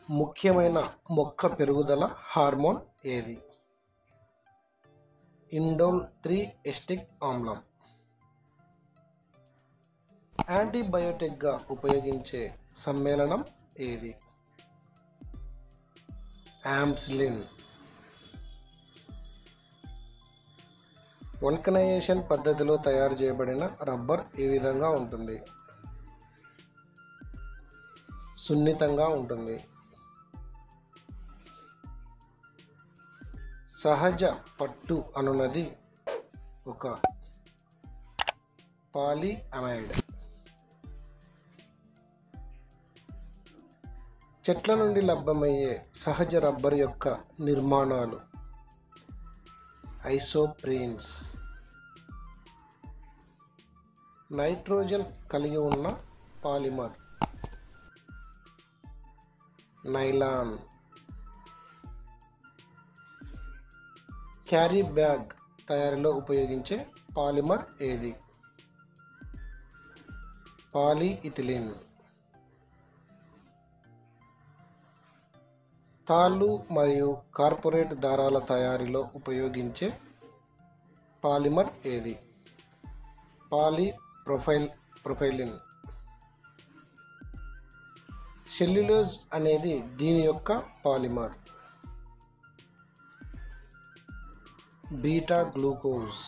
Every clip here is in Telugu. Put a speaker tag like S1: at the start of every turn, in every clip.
S1: ముఖ్యమైన మొక్క పెరుగుదల హార్మోన్ ఏది ఇండోల్ త్రీ ఎస్టిక్ ఆమ్లం యాంటీబయోటిక్గా ఉపయోగించే సమ్మేళనం ఏది యాంప్స్లిన్ వల్కనైజేషన్ పద్ధతిలో తయారు చేయబడిన రబ్బర్ ఏ విధంగా ఉంటుంది సున్నితంగా ఉంటుంది సహజ పట్టు అనున్నది ఒక పాలిఅమైడ్ చెట్ల నుండి లభ్యమయ్యే సహజ రబ్బర్ యొక్క నిర్మాణాలు ఐసోప్రీన్స్ నైట్రోజన్ కలిగి ఉన్న పాలిమర్ నైలాన్ క్యారీ బ్యాగ్ తయారీలో ఉపయోగించే పాలిమర్ ఏది పాలీఇథిలిన్ తాళ్ళు మరియు కార్పొరేట్ దారాల తయారీలో ఉపయోగించే పాలిమర్ ఏది పాలీ ప్రొఫైల్ ప్రొఫైలిన్ సెల్యులోజ్ అనేది దీని యొక్క పాలిమర్ బీటా గ్లూకోజ్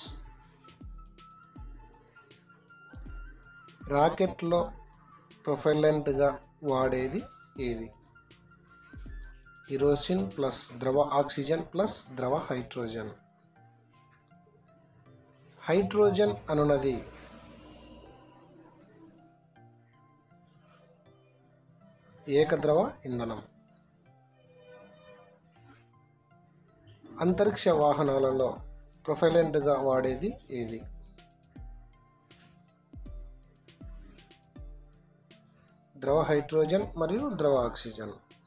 S1: రాకెట్లో ప్రొఫైలెంట్గా వాడేది ఏది హిరోసిన్ ప్లస్ ద్రవ ఆక్సిజన్ ప్లస్ ద్రవ హైడ్రోజన్ హైడ్రోజన్ అనున్నది ఏకద్రవ ఇంధనం అంతరిక్ష వాహనాలలో ప్రొఫైలెంట్గా వాడేది ఏది ద్రవ హైడ్రోజన్ మరియు ద్రవ ఆక్సిజన్